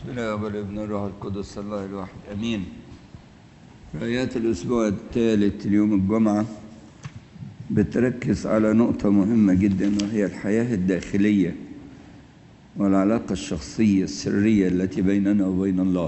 بسم الله والابن الروح القدس الله الواحد امين آيات الأسبوع الثالث اليوم الجمعة بتركز على نقطة مهمة جدا وهي الحياة الداخلية والعلاقة الشخصية السرية التي بيننا وبين الله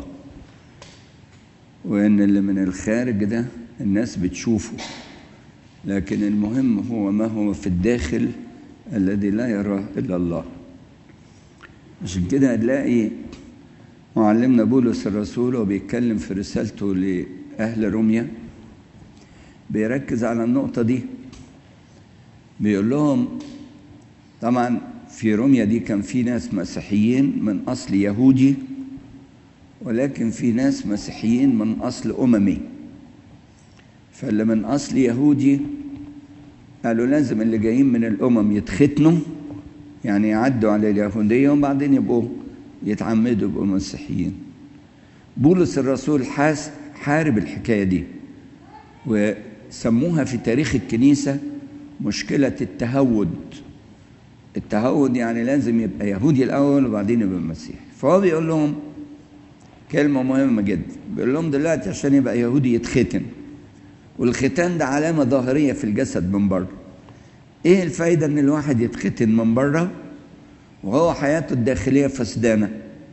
وإن اللي من الخارج ده الناس بتشوفه لكن المهم هو ما هو في الداخل الذي لا يراه إلا الله عشان كده هنلاقي معلمنا بولس الرسول وبيتكلم في رسالته لأهل روميا بيركز على النقطة دي بيقول لهم طبعا في روميا دي كان في ناس مسيحيين من أصل يهودي ولكن في ناس مسيحيين من أصل أممي فاللي من أصل يهودي قالوا لازم اللي جايين من الأمم يتختنوا يعني يعدوا على اليهودية وبعدين يبقوا يتعمدوا يبقوا مسيحيين بولس الرسول حاس حارب الحكاية دي وسموها في تاريخ الكنيسة مشكلة التهود التهود يعني لازم يبقى يهودي الأول وبعدين يبقى مسيحي فهو بيقول لهم كلمة مهمة جدا بيقول لهم دلوقتي عشان يبقى يهودي يتختن والختان ده علامة ظاهرية في الجسد من بره ايه الفايدة ان الواحد يتختن من بره وهو حياته الداخلية فسدانة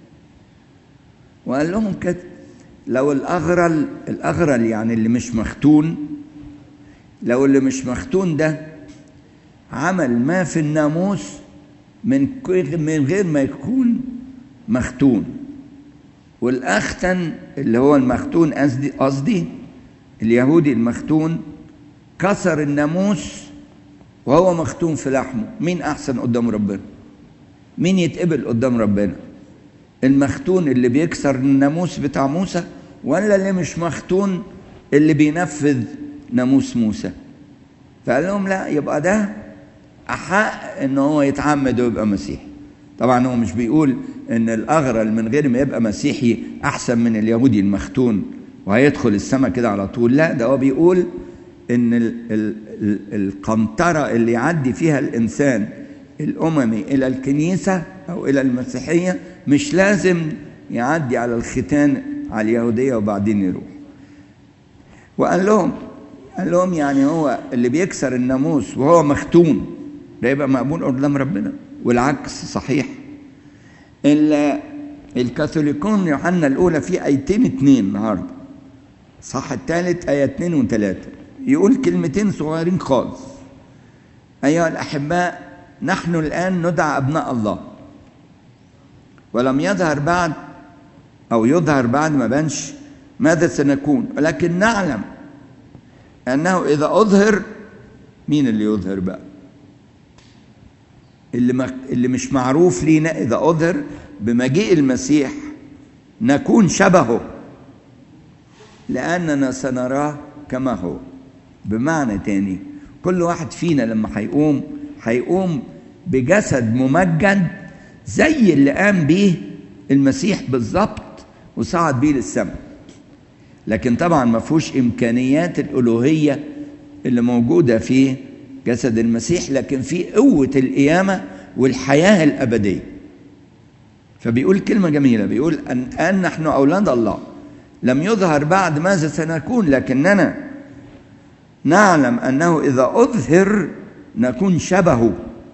وقال لهم كده لو الأغرل الأغرل يعني اللي مش مختون لو اللي مش مختون ده عمل ما في الناموس من من غير ما يكون مختون والأختن اللي هو المختون قصدي قصدي اليهودي المختون كسر الناموس وهو مختون في لحمه مين أحسن قدام ربنا مين يتقبل قدام ربنا المختون اللي بيكسر الناموس بتاع موسى ولا اللي مش مختون اللي بينفذ ناموس موسى فقال لهم لا يبقى ده أحق إن هو يتعمد ويبقى مسيحي طبعا هو مش بيقول إن الأغرل من غير ما يبقى مسيحي أحسن من اليهودي المختون وهيدخل السماء كده على طول لا ده هو بيقول إن ال ال ال القنطرة اللي يعدي فيها الإنسان الأممي إلى الكنيسة أو إلى المسيحية مش لازم يعدي على الختان على اليهودية وبعدين يروح وقال لهم قال لهم يعني هو اللي بيكسر الناموس وهو مختون ده يبقى مقبول قدام ربنا والعكس صحيح إلا الكاثوليكون يوحنا الأولى في آيتين اتنين النهارده صح الثالث آية اتنين وتلاتة يقول كلمتين صغيرين خالص أيها الأحباء نحن الآن ندعى أبناء الله ولم يظهر بعد أو يظهر بعد ما بانش ماذا سنكون ولكن نعلم أنه إذا أظهر مين اللي يظهر بقى اللي, ما اللي مش معروف لينا إذا أظهر بمجيء المسيح نكون شبهه لأننا سنراه كما هو بمعنى تاني كل واحد فينا لما هيقوم هيقوم بجسد ممجد زي اللي قام بيه المسيح بالظبط وصعد بيه للسماء لكن طبعا ما فيهوش امكانيات الالوهيه اللي موجوده في جسد المسيح لكن في قوه القيامه والحياه الابديه فبيقول كلمه جميله بيقول ان, أن نحن اولاد الله لم يظهر بعد ماذا سنكون لكننا نعلم انه اذا اظهر نكون شبهه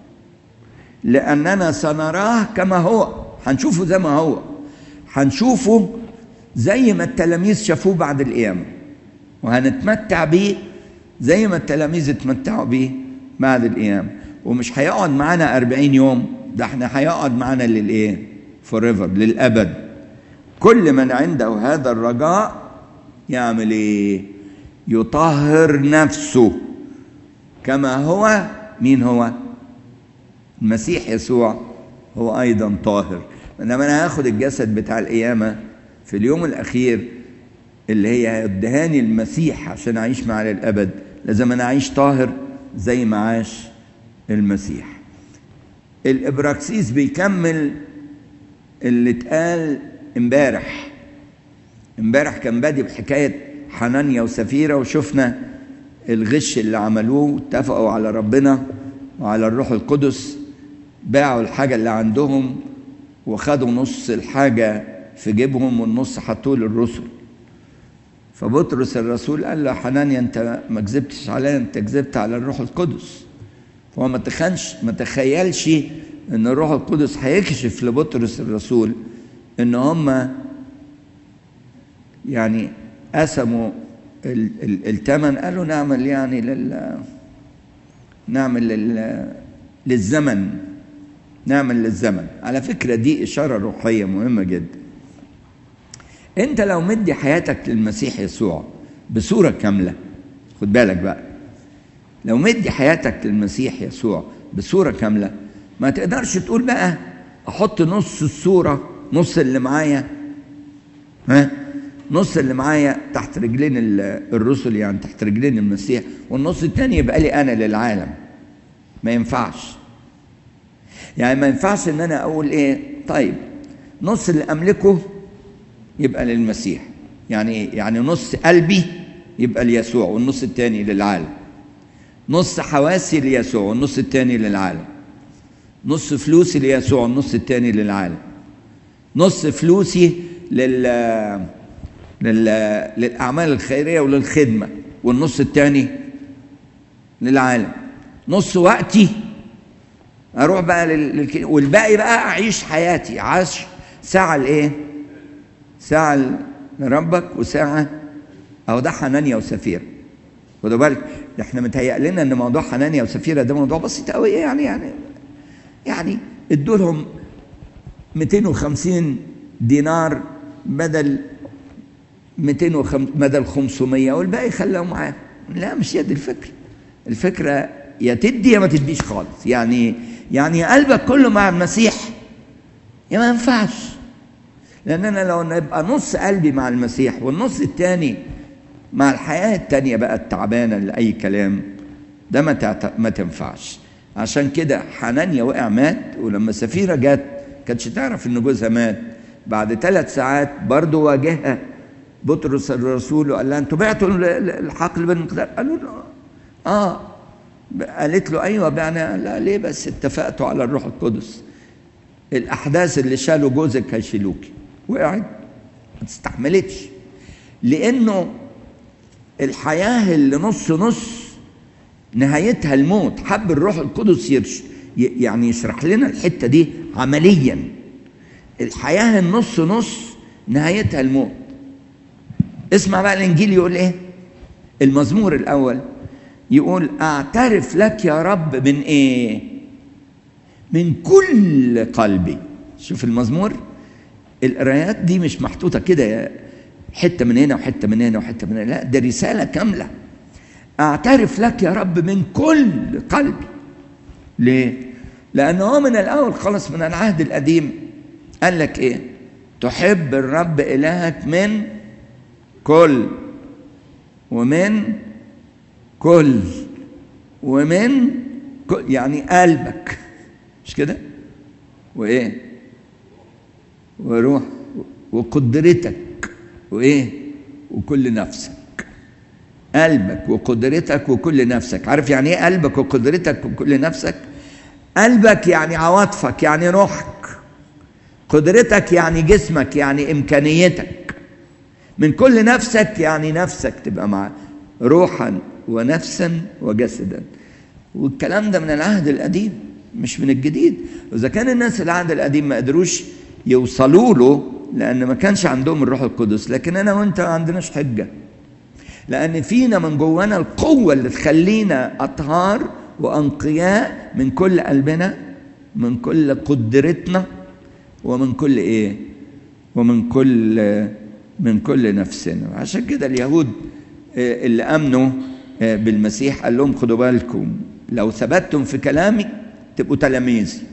لأننا سنراه كما هو هنشوفه زي ما هو هنشوفه زي ما التلاميذ شافوه بعد القيامة وهنتمتع بيه زي ما التلاميذ اتمتعوا بيه بعد القيامة ومش هيقعد معانا أربعين يوم ده احنا هيقعد معانا للإيه forever للأبد كل من عنده هذا الرجاء يعمل إيه يطهر نفسه كما هو مين هو المسيح يسوع هو ايضا طاهر انما انا هاخد الجسد بتاع القيامه في اليوم الاخير اللي هي هيدهاني المسيح عشان اعيش معاه للابد لازم انا اعيش طاهر زي ما عاش المسيح الابراكسيس بيكمل اللي اتقال امبارح امبارح كان بادي بحكايه حنانيا وسفيره وشفنا الغش اللي عملوه اتفقوا على ربنا وعلى الروح القدس باعوا الحاجة اللي عندهم وخدوا نص الحاجة في جيبهم والنص حطوه للرسل فبطرس الرسول قال له حنانيا انت ما كذبتش عليا انت كذبت على الروح القدس فهو ما تخنش ما تخيلش ان الروح القدس هيكشف لبطرس الرسول ان هم يعني قسموا الثمن قالوا نعمل يعني لل نعمل لل للزمن نعمل للزمن على فكرة دي إشارة روحية مهمة جدا أنت لو مدي حياتك للمسيح يسوع بصورة كاملة خد بالك بقى لو مدي حياتك للمسيح يسوع بصورة كاملة ما تقدرش تقول بقى أحط نص الصورة نص اللي معايا ها نص اللي معايا تحت رجلين الرسل يعني تحت رجلين المسيح والنص التاني يبقى لي أنا للعالم ما ينفعش يعني ما ينفعش ان انا اقول ايه طيب نص اللي املكه يبقى للمسيح يعني يعني نص قلبي يبقى ليسوع والنص التاني للعالم نص حواسي ليسوع والنص التاني للعالم نص فلوسي ليسوع والنص التاني للعالم نص فلوسي لل... لل... للأعمال الخيرية وللخدمة والنص التاني للعالم نص وقتي اروح بقى لل... والباقي بقى اعيش حياتي عاش ساعه لايه ساعه لربك وساعه اهو ده حنانيا وسفيره خدوا بالك احنا متهيأ لنا ان موضوع حنانيا وسفيره ده موضوع بسيط قوي يعني يعني يعني ادوا لهم 250 دينار بدل 205 بدل 500 والباقي خلاهم معاه لا مش هي دي الفكره الفكره يا تدي يا ما تديش خالص يعني يعني قلبك كله مع المسيح يا ما ينفعش لان انا لو نبقى نص قلبي مع المسيح والنص التاني مع الحياه التانيه بقى التعبانه لاي كلام ده ما تعت... ما تنفعش عشان كده حنانيا وقع مات ولما سفيره جت كانتش تعرف ان جوزها مات بعد ثلاث ساعات برضه واجهها بطرس الرسول وقال لها انتوا بعتوا الحقل بالمقدار قالوا له اه قالت له ايوه بعنا لا ليه بس اتفقتوا على الروح القدس الاحداث اللي شالوا جوزك هيشيلوكي وقعت ما تستحملتش لانه الحياه اللي نص نص نهايتها الموت حب الروح القدس يرش يعني يشرح لنا الحته دي عمليا الحياه النص نص نهايتها الموت اسمع بقى الانجيل يقول ايه المزمور الاول يقول اعترف لك يا رب من ايه من كل قلبي شوف المزمور القرايات دي مش محطوطه كده حته من هنا وحته من هنا وحته من هنا لا ده رساله كامله اعترف لك يا رب من كل قلبي ليه لانه هو من الاول خلص من العهد القديم قال لك ايه تحب الرب الهك من كل ومن كل ومن كل يعني قلبك مش كده وايه وروح وقدرتك وايه وكل نفسك قلبك وقدرتك وكل نفسك عارف يعني ايه قلبك وقدرتك وكل نفسك قلبك يعني عواطفك يعني روحك قدرتك يعني جسمك يعني امكانيتك من كل نفسك يعني نفسك تبقى معاه روحا ونفسا وجسدا والكلام ده من العهد القديم مش من الجديد واذا كان الناس العهد القديم ما قدروش يوصلوا له لان ما كانش عندهم الروح القدس لكن انا وانت ما عندناش حجه لان فينا من جوانا القوه اللي تخلينا اطهار وانقياء من كل قلبنا من كل قدرتنا ومن كل ايه ومن كل من كل نفسنا عشان كده اليهود اللي امنوا بالمسيح قال لهم خدوا بالكم لو ثبتتم في كلامي تبقوا تلاميذي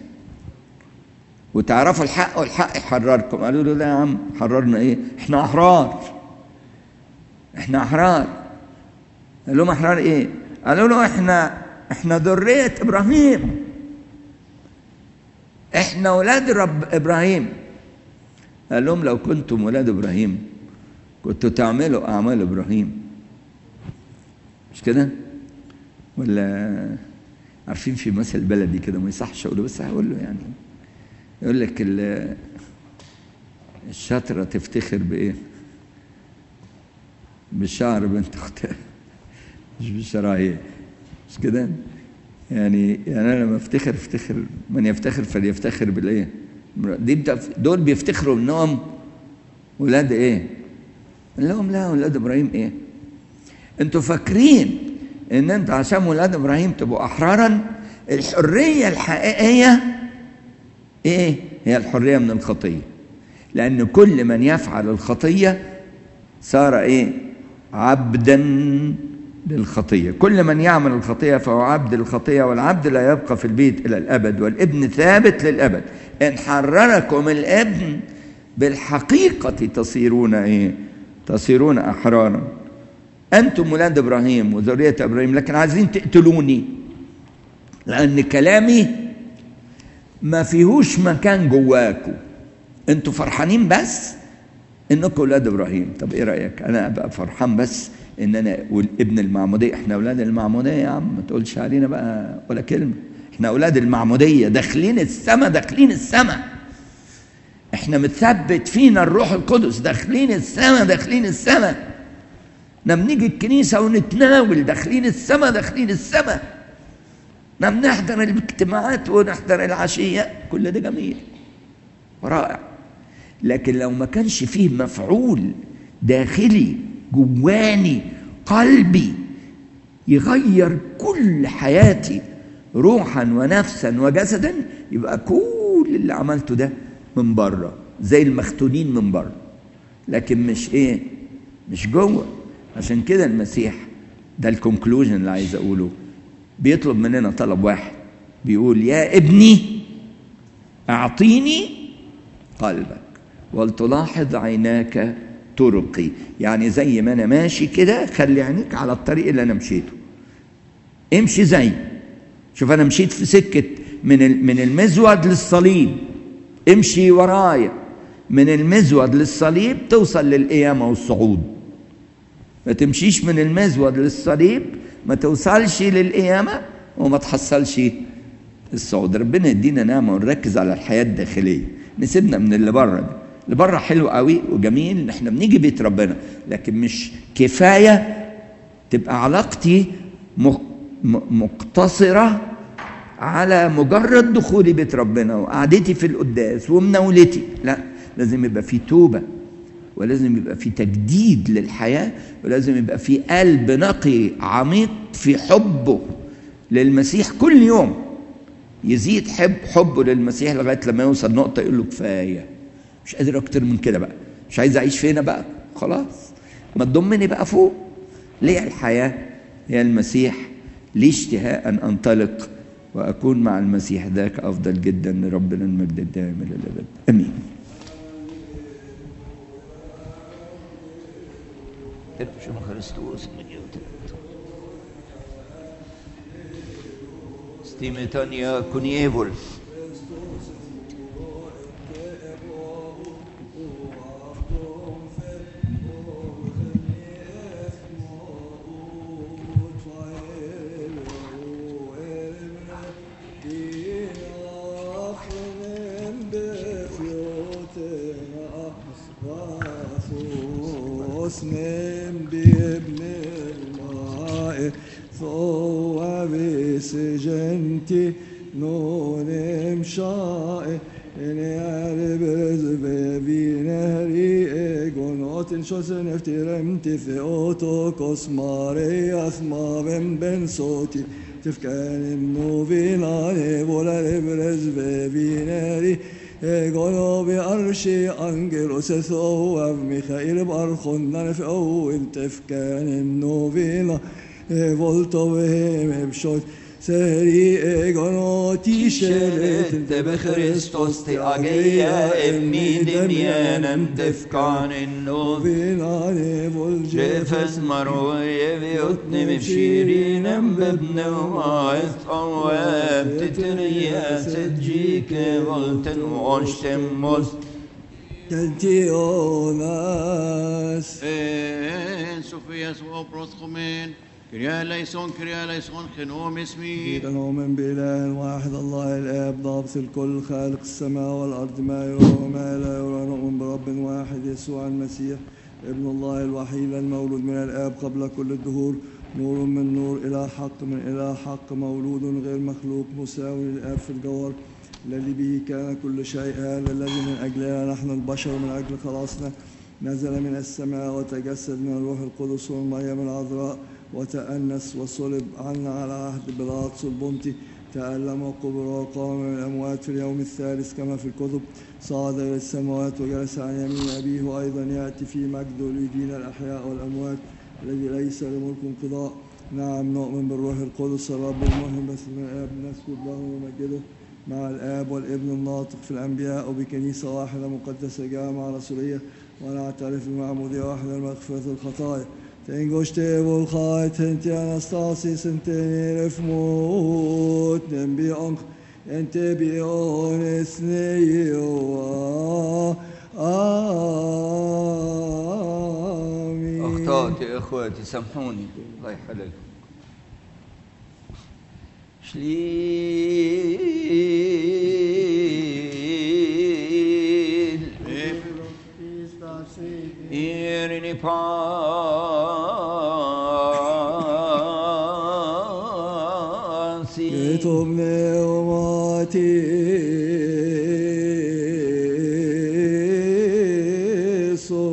وتعرفوا الحق والحق يحرركم قالوا له لا يا عم حررنا ايه احنا احرار احنا احرار قال لهم احرار ايه قالوا له احنا احنا ذريه ابراهيم احنا ولاد رب ابراهيم قال لهم لو كنتم ولاد ابراهيم كنتوا تعملوا اعمال ابراهيم مش كده ولا عارفين في مثل بلدي كده ما يصحش اقوله بس هقول له يعني يقول لك الشاطرة تفتخر بإيه؟ بالشعر بنت أختها مش بالشرايين مش كده؟ يعني يعني أنا لما أفتخر أفتخر من يفتخر فليفتخر بالإيه؟ دي بتف... دول بيفتخروا إنهم ولاد إيه؟ قال لهم لا ولاد إبراهيم إيه؟ أنتوا فاكرين إن أنتوا عشان ولاد إبراهيم تبقوا أحرارا الحرية الحقيقية إيه؟ هي الحرية من الخطية لأن كل من يفعل الخطية صار إيه؟ عبدا للخطية كل من يعمل الخطية فهو عبد الخطية والعبد لا يبقى في البيت إلى الأبد والابن ثابت للأبد إن حرركم الابن بالحقيقة تصيرون إيه؟ تصيرون أحرارا أنتم ولاد إبراهيم وذرية إبراهيم لكن عايزين تقتلوني لأن كلامي ما فيهوش مكان جواكم انتوا فرحانين بس انكم اولاد ابراهيم طب ايه رايك انا ابقى فرحان بس ان انا ابن المعموديه احنا اولاد المعموديه يا عم ما تقولش علينا بقى ولا كلمه احنا اولاد المعموديه داخلين السما داخلين السما احنا متثبت فينا الروح القدس داخلين السما داخلين السما احنا بنيجي الكنيسه ونتناول داخلين السما داخلين السما احنا بنحضر الاجتماعات ونحضر العشيه كل ده جميل ورائع لكن لو ما كانش فيه مفعول داخلي جواني قلبي يغير كل حياتي روحا ونفسا وجسدا يبقى كل اللي عملته ده من بره زي المختونين من بره لكن مش ايه مش جوه عشان كده المسيح ده الكونكلوجن اللي عايز اقوله بيطلب مننا طلب واحد بيقول يا ابني اعطيني قلبك ولتلاحظ عيناك طرقي يعني زي ما انا ماشي كده خلي عينيك على الطريق اللي انا مشيته امشي زي شوف انا مشيت في سكه من من المزود للصليب امشي ورايا من المزود للصليب توصل للقيامه والصعود ما تمشيش من المزود للصليب ما توصلش للقيامه وما تحصلش الصعود ربنا يدينا نعمه ونركز على الحياه الداخليه نسيبنا من اللي بره ده اللي بره حلو قوي وجميل ان احنا بنيجي بيت ربنا لكن مش كفايه تبقى علاقتي مقتصره على مجرد دخولي بيت ربنا وقعدتي في القداس ومناولتي لا لازم يبقى في توبه ولازم يبقى في تجديد للحياه ولازم يبقى في قلب نقي عميق في حبه للمسيح كل يوم يزيد حب حبه للمسيح لغايه لما يوصل نقطه يقول له كفايه مش قادر اكتر من كده بقى مش عايز اعيش فينا بقى خلاص ما تضمني بقى فوق ليه الحياه هي المسيح لي اشتهاء ان انطلق واكون مع المسيح ذاك افضل جدا لربنا المجد الدائم الى الابد امين Lepšem Christus Stimetania kunievol. سجنتي نون مشائي إني أربز ببي نهري إيقونوت شوس نفترمتي في أوتو كوسماري أثما بن بن صوتي تفكان النوبينا نبولا نبرز ببي نهري إيقونو بأرشي أنجلوس ثواب ميخائيل بأرخنا في أول تفكان النوبينا volto vem bshot seri egonoti shelet انت بخريستوس تأجيا امي دميانا تفكان النوب vinare vol جفز مروي بيوتني بشيرين بابن ومايث قواب تتريا سجيك volten واشتم مست Gentionas En Sofias och brottskommun كريا ليسون كريا ليسون خنوم اسمي أن نؤمن بإله واحد الله الآب ضابط الكل خالق السماء والأرض ما يرى وما لا يرى نؤمن برب واحد يسوع المسيح ابن الله الوحيد المولود من الآب قبل كل الدهور نور من نور إلى حق من إلى حق مولود غير مخلوق مساوي للآب في الجوهر الذي به كان كل شيء هذا الذي من أجلنا نحن البشر من أجل خلاصنا نزل من السماء وتجسد من الروح القدس والمريم العذراء وتأنس وصلب عنا على عهد بيلاطس البنطي تألم وقبر وقام من الأموات في اليوم الثالث كما في الكتب صعد إلى السماوات وجلس عن يمين أبيه وأيضا يأتي في مجده ليدين الأحياء والأموات الذي ليس لملك انقضاء نعم نؤمن بالروح القدس الرب المهم بس من الآب نسجد له ونمجده مع الآب والابن الناطق في الأنبياء وبكنيسة واحدة مقدسة جامعة رسولية ونعترف بمعمودية واحدة لمغفرة الخطايا Tengoš tevo lhajt, ente anastasis, ente nerefmut, nembi ank, ente bi ones neyo. آمين أخطأت يا إخواتي سامحوني الله يحللكم شليل إيرني باسي كتب نوماتي